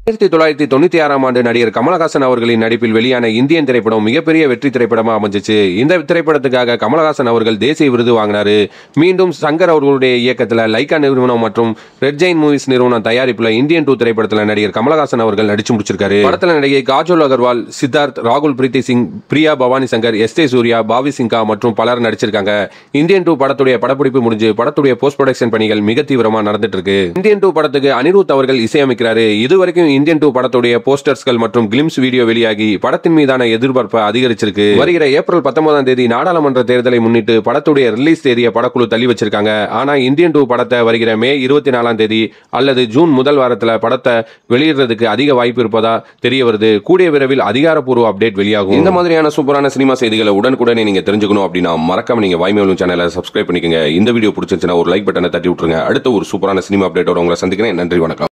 ஆயிரத்தி தொள்ளாயிரத்தி தொண்ணூத்தி ஆறாம் ஆண்டு நடிகர் கமலஹாசன் அவர்களின் நடிப்பில் வெளியான இந்தியன் திரைப்படம் மிகப்பெரிய வெற்றி திரைப்படமா அமைஞ்சிச்சு இந்த திரைப்படத்துக்காக கமலஹாசன் அவர்கள் தேசிய விருது வாங்கினாரு மீண்டும் சங்கர் அவர்களுடைய இயக்கத்துல லைகா நிறுவனம் மற்றும் ரெட் ஜெயின் மூவிஸ் நிறுவனம் தயாரிப்புல இந்தியன் டூ திரைப்படத்துல நடிகர் கமலஹாசன் அவர்கள் நடிச்சு முடிச்சிருக்காரு படத்துல நடிகை காஜோல் அகர்வால் சித்தார்த் ராகுல் பிரீத்தி சிங் பிரியா பவானி சங்கர் எஸ் ஏ சூர்யா பாவி சிங்கா மற்றும் பலர் நடிச்சிருக்காங்க இந்தியன் டூ படத்துடைய படப்பிடிப்பு முடிஞ்சு படத்துடைய போஸ்ட் ப்ரொடக்ஷன் பணிகள் மிக தீவிரமா நடந்துட்டு இருக்கு இந்தியன் டூ படத்துக்கு அனிருத் அவர்கள் இசையமைக்கிறாரு இதுவரைக்கும் இந்தியன் டூ படத்துடைய போஸ்டர்ஸ்கள் மற்றும் கிளிம்ஸ் வீடியோ வெளியாகி படத்தின் மீதான எதிர்பார்ப்பு அதிகரிச்சிருக்கு வருகிற ஏப்ரல் பத்தொன்பதாம் தேதி நாடாளுமன்ற தேர்தலை முன்னிட்டு படத்துடைய ரிலீஸ் தேதியை படக்குழு தள்ளி வச்சிருக்காங்க ஆனா இந்தியன் டூ படத்தை வருகிற மே இருபத்தி நாலாம் தேதி அல்லது ஜூன் முதல் வாரத்துல படத்தை வெளியிடுறதுக்கு அதிக வாய்ப்பு இருப்பதா தெரிய வருது கூடிய விரைவில் அதிகாரப்பூர்வ அப்டேட் வெளியாகும் இந்த மாதிரியான சூப்பரான சினிமா செய்திகளை உடனுக்குடனே நீங்க தெரிஞ்சுக்கணும் அப்படின்னா மறக்காம நீங்க வாய்மேலும் சேனலை சப்ஸ்கிரைப் பண்ணிக்கங்க இந்த வீடியோ பிடிச்சிருந்துச்சுன்னா ஒரு லைக் பட்டனை தட்டி விட்டுருங்க அடுத்த ஒரு சூப்பரான சினிமா அப்டேட்டோட உங்களை சந்திக்கிறேன் நன்றி வணக்கம்